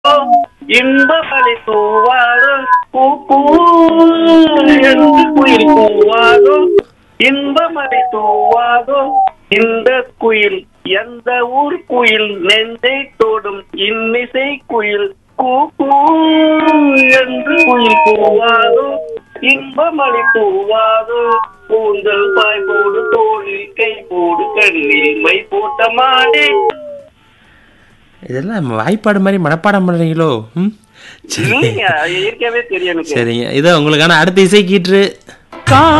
இன்பமலை தூவாரோ பூ பூ என்று குயில் கூவாதோ இன்பமலை தூவாதோ இந்த குயில் எந்த ஊர் குயில் நெஞ்சை தோடும் இன்னிசை குயில் கூ கூ என்று குயில் கூவாதோ இன்பமலை தூவாதோ கூந்தல் பாய் போடு தோளில் கை போடு கண்ணில் மை போட்ட மாடே இதெல்லாம் வாய்ப்பாடு மாதிரி மனப்பாடம் பண்ணுறீங்களோ ம் சரி இல்லைங்க அது இயற்கையாவே தெரியும் எனக்கு சரிங்க இதோ உங்களுக்கான அடுத்த இசை கீற்று கா